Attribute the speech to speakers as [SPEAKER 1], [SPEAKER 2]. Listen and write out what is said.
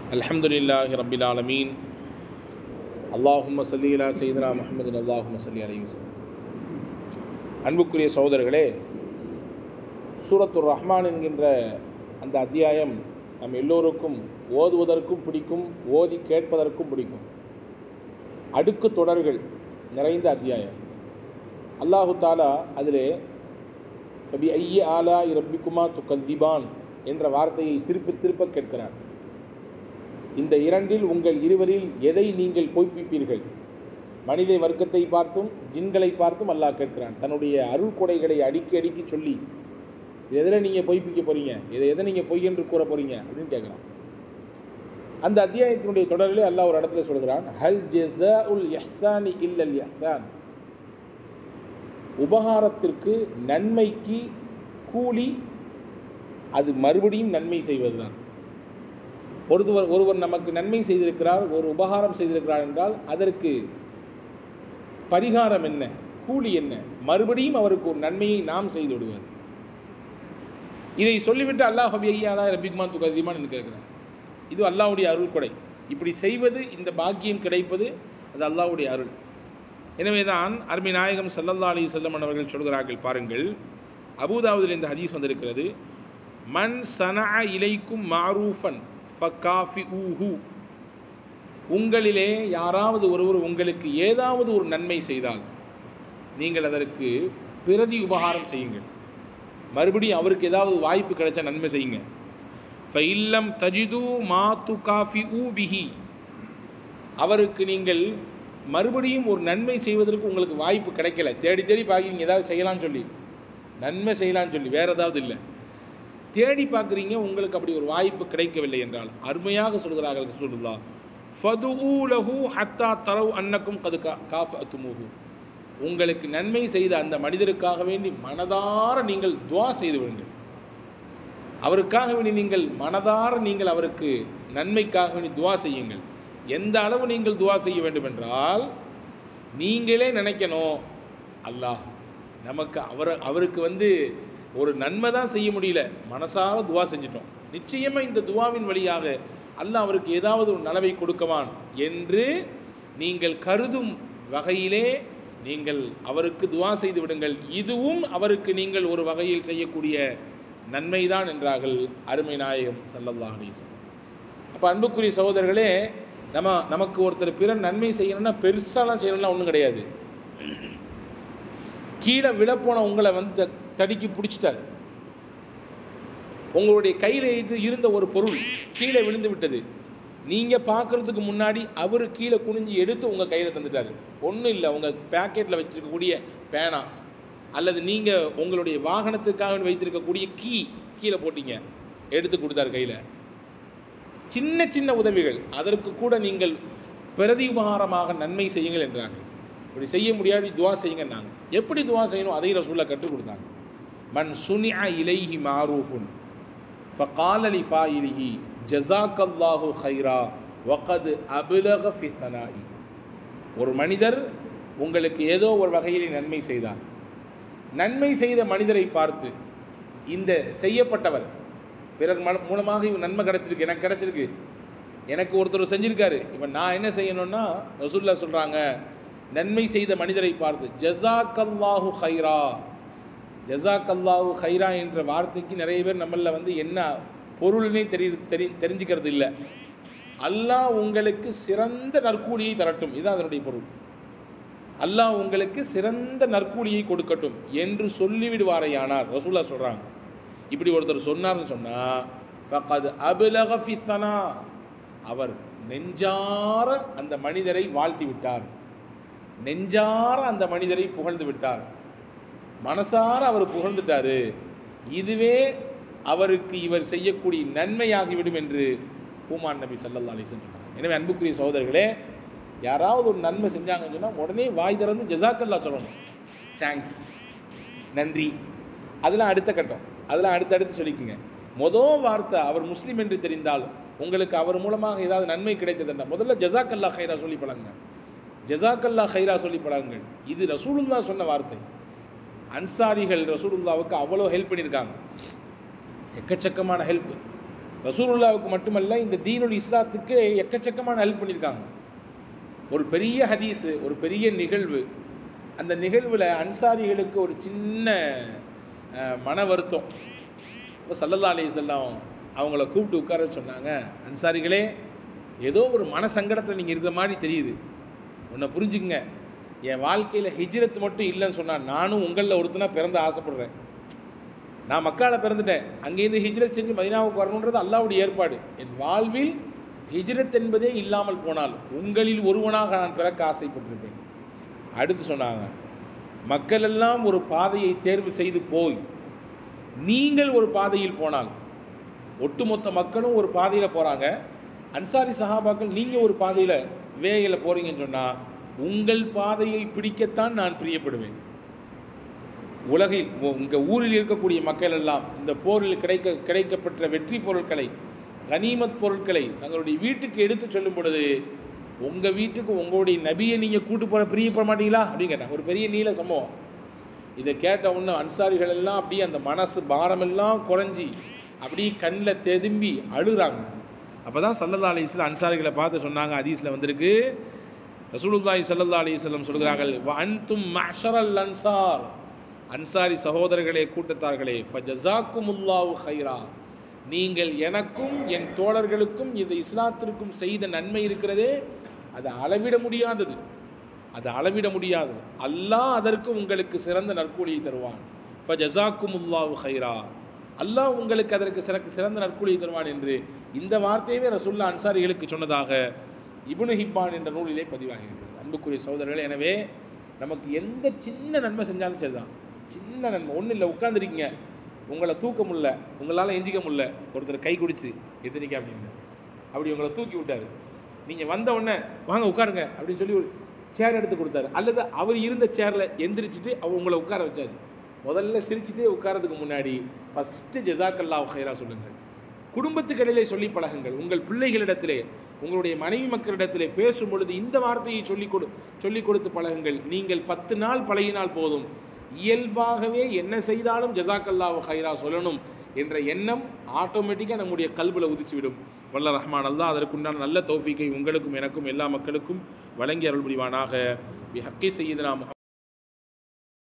[SPEAKER 1] الحمد لله رب العالمين اللهم صل على سيدنا محمد اللهم صل عليه وسلم அன்புக்குரிய சகோதரர்களே சூரத்துர் ரஹ்மான் என்கின்ற அந்த அத்தியாயம் நம் எல்லோருக்கும் ஓதுவதற்கும் பிடிக்கும் ஓதி கேட்பதற்கும் பிடிக்கும் அடுக்கு தொடர்கள் நிறைந்த அத்தியாயம் அல்லாஹு தாலா அதிலே கபி ஐய ஆலா ரப்பிக்குமா துக்கல்திபான் என்ற வார்த்தையை திருப்பி திருப்ப கேட்கிறார் இந்த இரண்டில் உங்கள் இருவரில் எதை நீங்கள் பொய்ப்பிப்பீர்கள் மனித வர்க்கத்தை பார்த்தும் ஜின்களை பார்த்தும் அல்லாஹ் கேட்கிறான் தன்னுடைய அருள் கொடைகளை அடுக்கி அடுக்கி சொல்லி எதில் நீங்கள் பொய்ப்பிக்க போறீங்க இதை எதை நீங்கள் பொய் என்று கூற போறீங்க அப்படின்னு கேட்குறான் அந்த அத்தியாயத்தினுடைய தொடரிலே அல்லாஹ் ஒரு இடத்துல சொல்கிறான் ஹல் ஜெஸா உல் எஹ்சானி இல்லல் எஹ்சான் உபகாரத்திற்கு நன்மைக்கு கூலி அது மறுபடியும் நன்மை செய்வதுதான் ஒருவர் ஒருவர் நமக்கு நன்மை செய்திருக்கிறார் ஒரு உபகாரம் செய்திருக்கிறார் என்றால் அதற்கு பரிகாரம் என்ன கூலி என்ன மறுபடியும் அவருக்கு ஒரு நன்மையை நாம் செய்து விடுவது இதை சொல்லிவிட்டு அல்லாஹ் ஹபியாதா ரபிக்மான் துகதிமான் என்று கேட்கிறார் இது அல்லாஹ்வுடைய அருள் கொடை இப்படி செய்வது இந்த பாக்கியம் கிடைப்பது அது அல்லாஹ்வுடைய அருள் எனவேதான் அருமை நாயகம் சல்லல்லா அலி செல்லமன் அவர்கள் சொல்கிறார்கள் பாருங்கள் அபுதாவுதில் இந்த ஹதீஸ் வந்திருக்கிறது மன் சனா இலைக்கும் மாரூஃபன் ஃபக்காஃபி ஊஹு உங்களிலே யாராவது ஒருவர் உங்களுக்கு ஏதாவது ஒரு நன்மை செய்தால் நீங்கள் அதற்கு பிரதி உபகாரம் செய்யுங்கள் மறுபடியும் அவருக்கு ஏதாவது வாய்ப்பு கிடைச்சா நன்மை செய்யுங்க ஃபைல்லம் தஜிது மாத்து காஃபி ஊ பிஹி அவருக்கு நீங்கள் மறுபடியும் ஒரு நன்மை செய்வதற்கு உங்களுக்கு வாய்ப்பு கிடைக்கல தேடி தேடி பார்க்குறீங்க ஏதாவது செய்யலாம்னு சொல்லி நன்மை செய்யலாம்னு சொல்லி வேற ஏதாவது இல்லை தேடி பார்க்குறீங்க உங்களுக்கு அப்படி ஒரு வாய்ப்பு கிடைக்கவில்லை என்றால் அருமையாக சொல்கிறார்கள் ரசூலுல்லா ஃபதுஊலஹு ஹத்தா தரவு அன்னக்கும் கது காஃபத்துமுஹு உங்களுக்கு நன்மை செய்த அந்த மனிதருக்காக வேண்டி மனதார நீங்கள் துவா செய்து விடுங்கள் அவருக்காக வேண்டி நீங்கள் மனதார நீங்கள் அவருக்கு நன்மைக்காக வேண்டி துவா செய்யுங்கள் எந்த அளவு நீங்கள் துவா செய்ய வேண்டும் என்றால் நீங்களே நினைக்கணும் அல்லாஹ் நமக்கு அவர் அவருக்கு வந்து ஒரு நன்மை தான் செய்ய முடியல மனசார துவா செஞ்சிட்டோம் நிச்சயமா இந்த துவாவின் வழியாக அல்லாஹ் அவருக்கு ஏதாவது ஒரு நலவை கொடுக்கவான் என்று நீங்கள் கருதும் வகையிலே நீங்கள் அவருக்கு துவா செய்து விடுங்கள் இதுவும் அவருக்கு நீங்கள் ஒரு வகையில் செய்யக்கூடிய நன்மைதான் என்றார்கள் அருமை நாயகம் சல்லல்லா அலிசன் அப்போ அன்புக்குரிய சகோதரர்களே நம்ம நமக்கு ஒருத்தர் பிற நன்மை செய்யணும்னா பெருசாலாம் செய்யணும்னா ஒன்றும் கிடையாது கீழே விழப்போன உங்களை வந்து தடுக்கி பிடிச்சிட்டாரு உங்களுடைய கையில் இருந்த ஒரு பொருள் கீழே விழுந்து விட்டது நீங்க பார்க்கறதுக்கு முன்னாடி அவர் கீழே குனிஞ்சு எடுத்து உங்க கையில தந்துட்டாரு ஒன்றும் இல்லை உங்க பேக்கெட்ல வச்சிருக்கக்கூடிய பேனா அல்லது நீங்க உங்களுடைய வாகனத்துக்காக வைத்திருக்கக்கூடிய கீ கீழே போட்டீங்க எடுத்து கொடுத்தாரு கையில சின்ன சின்ன உதவிகள் அதற்கு கூட நீங்கள் பிரதி உபகாரமாக நன்மை செய்யுங்கள் என்றார்கள் இப்படி செய்ய முடியாது துவா செய்யுங்கன்னாங்க எப்படி துவா செய்யணும் அதை ரசூல்லா கற்றுக் கொடுத்தாங்க மன் சுனிஅ இலைஹி மாரூஃபுன் ஃபகால லி ஃபாயிலிஹி ஜஸாக்கல்லாஹு ஹைரா வகது அபிலக ஃபி சனாஇ ஒரு மனிதர் உங்களுக்கு ஏதோ ஒரு வகையில் நன்மை செய்தார் நன்மை செய்த மனிதரை பார்த்து இந்த செய்யப்பட்டவர் பிறர் மூலமாக இவன் நன்மை கிடைச்சிருக்கு எனக்கு கிடைச்சிருக்கு எனக்கு ஒருத்தர் செஞ்சிருக்காரு இவன் நான் என்ன செய்யணும்னா ரசூல்லா சொல்றாங்க நன்மை செய்த மனிதரை பார்த்து ஜசாக்கல்லாஹு ஹைரா ஜசாக்கல்லாஹு ஹைரா என்ற வார்த்தைக்கு நிறைய பேர் நம்மள வந்து என்ன பொருள்னே தெரி தெரி தெரிஞ்சுக்கிறது இல்லை அல்லாஹ் உங்களுக்கு சிறந்த நற்கூலியை தரட்டும் இதுதான் அதனுடைய பொருள் அல்லாஹ் உங்களுக்கு சிறந்த நற்கூலியை கொடுக்கட்டும் என்று சொல்லிவிடுவாரையானார் ரசூல்லா சொல்றாங்க இப்படி ஒருத்தர் சொன்னார்னு சொன்னா ஃபகத் அபிலக ஃபிஸ்ஸனா அவர் நெஞ்சார அந்த மனிதரை வாழ்த்தி விட்டார் நெஞ்சார அந்த மனிதரை புகழ்ந்து விட்டார் மனசார அவர் புகழ்ந்துட்டாரு இதுவே அவருக்கு இவர் செய்யக்கூடிய நன்மையாகிவிடும் என்று பூமான் நபி சல்லல்லா அலிசன் சொன்னார் எனவே அன்புக்குரிய சகோதரர்களே யாராவது ஒரு நன்மை செஞ்சாங்கன்னு சொன்னால் உடனே வாய் திறந்து ஜசாக்கல்லா சொல்லணும் தேங்க்ஸ் நன்றி அதெல்லாம் அடுத்த கட்டம் அதெல்லாம் அடுத்தடுத்து சொல்லிக்கோங்க மொதல் வார்த்தை அவர் முஸ்லீம் என்று தெரிந்தால் உங்களுக்கு அவர் மூலமாக ஏதாவது நன்மை கிடைத்ததுன்னா முதல்ல ஜசாக்கல்லா ஹைரா சொல்லி பழங்க ஜசாக்கல்லா ஹைரா சொல்லி பழகுங்கள் இது ரசூலுல்லா சொன்ன வார்த்தை அன்சாரிகள் ரசூலுல்லாவுக்கு அவ்வளோ ஹெல்ப் பண்ணியிருக்காங்க எக்கச்சக்கமான ஹெல்ப் ரசூலுல்லாவுக்கு மட்டுமல்ல இந்த தீனுல் இஸ்லாத்துக்கு எக்கச்சக்கமான ஹெல்ப் பண்ணியிருக்காங்க ஒரு பெரிய ஹதீஸ் ஒரு பெரிய நிகழ்வு அந்த நிகழ்வில் அன்சாரிகளுக்கு ஒரு சின்ன அஹ், மன வருத்தம் இப்போ சல்லல்லா அலி செல்லம் அவங்கள கூப்பிட்டு உட்கார சொன்னாங்க அன்சாரிகளே ஏதோ ஒரு மன சங்கடத்தில் நீங்கள் இருக்கிற மாதிரி தெரியுது உன்னை புரிஞ்சுக்குங்க என் வாழ்க்கையில் ஹிஜ்ரத் மட்டும் இல்லைன்னு சொன்னால் நானும் உங்களில் ஒருத்தனா பிறந்த ஆசைப்படுறேன் நான் மக்கால பிறந்துட்டேன் அங்கேருந்து ஹிஜ்ரத் செஞ்சு மதினாவுக்கு வரணுன்றது அல்லாவுடைய ஏற்பாடு என் வாழ்வில் ஹிஜ்ரத் என்பதே இல்லாமல் போனால் உங்களில் ஒருவனாக நான் பிறக்க ஆசைப்பட்டிருப்பேன் அடுத்து சொன்னாங்க மக்கள் எல்லாம் ஒரு பாதையை தேர்வு செய்து போய் நீங்கள் ஒரு பாதையில் போனால் ஒட்டுமொத்த மக்களும் ஒரு பாதையில் போகிறாங்க அன்சாரி சஹாபாக்கள் நீங்கள் ஒரு பாதையில் வேகையில் போகிறீங்கன்னு சொன்னால் உங்கள் பாதையை பிடிக்கத்தான் நான் பிரியப்படுவேன் உலகில் உ- உங்க ஊரில் இருக்கக்கூடிய மக்கள் எல்லாம் இந்த போரில் கிடைக்க கிடைக்கப்பெற்ற வெற்றி பொருட்களை கனிமத் பொருட்களை தங்களுடைய வீட்டுக்கு எடுத்து சொல்லும் பொழுது உங்க வீட்டுக்கு உங்களுடைய நபியை நீங்க கூட்டு போற பிரியப்பட மாட்டீங்களா அப்படின்னு கேட்டாங்க ஒரு பெரிய நீல சம்பவம் இதை கேட்ட உடனே அன்சாரிகள் எல்லாம் அப்படியே அந்த மனசு பாரமெல்லாம் குறைஞ்சி அப்படியே கண்ணில் தெதும்பி அழுகிறாங்க அப்பதான் சல்லல்லா அலிஸ்லாம் அன்சாரிகளை பார்த்து சொன்னாங்க ஹதீஸ்ல வந்திருக்கு ரசூலுல்லாஹி ஸல்லல்லாஹு அலைஹி வஸல்லம் சொல்கிறார்கள் வ அன்தும் மஅஷரல் அன்சார் அன்சாரி சகோதரர்களே கூட்டத்தார்களே ஃபஜஸாக்குமுல்லாஹு ஹைரா நீங்கள் எனக்கும் என் தோழர்களுக்கும் இந்த இஸ்லாத்திற்கும் செய்த நன்மை இருக்கிறதே அது அளவிட முடியாதது அது அளவிட முடியாதது அல்லாஹ் அதற்கு உங்களுக்கு சிறந்த நற்கூலியை தருவான் ஃபஜஸாக்குமுல்லாஹு ஹைரா அல்லாஹ் உங்களுக்கு அதற்கு சிறக்கு சிறந்த நற்கூலியை தருவான் என்று இந்த வார்த்தையவே ரசூல்லா அன்சாரிகளுக்கு சொன்னதாக இப்னு ஹிப்பான் என்ற நூலிலே பதிவாகி இருக்கிறது அன்புக்குரிய சகோதரர்களே எனவே நமக்கு எந்த சின்ன நன்மை செஞ்சாலும் சரிதான் சின்ன நன்மை ஒன்றும் இல்லை உட்காந்துருக்கீங்க உங்களை தூக்க முடியல உங்களால் எஞ்சிக்க முடியல ஒருத்தர் கை குடிச்சு எத்தனைக்க அப்படின்னு அப்படி உங்களை தூக்கி விட்டாரு நீங்கள் வந்த உடனே வாங்க உட்காருங்க அப்படின்னு சொல்லி ஒரு சேர் எடுத்து கொடுத்தாரு அல்லது அவர் இருந்த சேரில் எந்திரிச்சிட்டு அவர் உங்களை உட்கார வச்சாரு முதல்ல சிரிச்சுட்டே உட்காரதுக்கு முன்னாடி ஃபஸ்ட்டு ஜெசாக்கல்லா ஹைரா சொல்லுங்கள் குடும்பத்துக்கு இடையிலே சொல்லி பழகுங்கள் உங்கள் பிள்ளைகளிடத்திலே உங்களுடைய மனைவி மக்களிடத்திலே பேசும் பொழுது இந்த வார்த்தையை சொல்லிக் கொடு சொல்லிக் கொடுத்து பழகுங்கள் நீங்கள் பத்து நாள் பழகினால் போதும் இயல்பாகவே என்ன செய்தாலும் ஜசாக்கல்லா ஹைரா சொல்லணும் என்ற எண்ணம் ஆட்டோமேட்டிக்காக நம்முடைய கல்வில உதிச்சுவிடும் வல்ல ரஹ்மான் அல்லாஹ் அதற்குண்டான நல்ல தௌஃபீக்கை உங்களுக்கும் எனக்கும் எல்லா மக்களுக்கும் வழங்கி அருள் புரிவானாக பி ஹக்கி செய்யுதுனா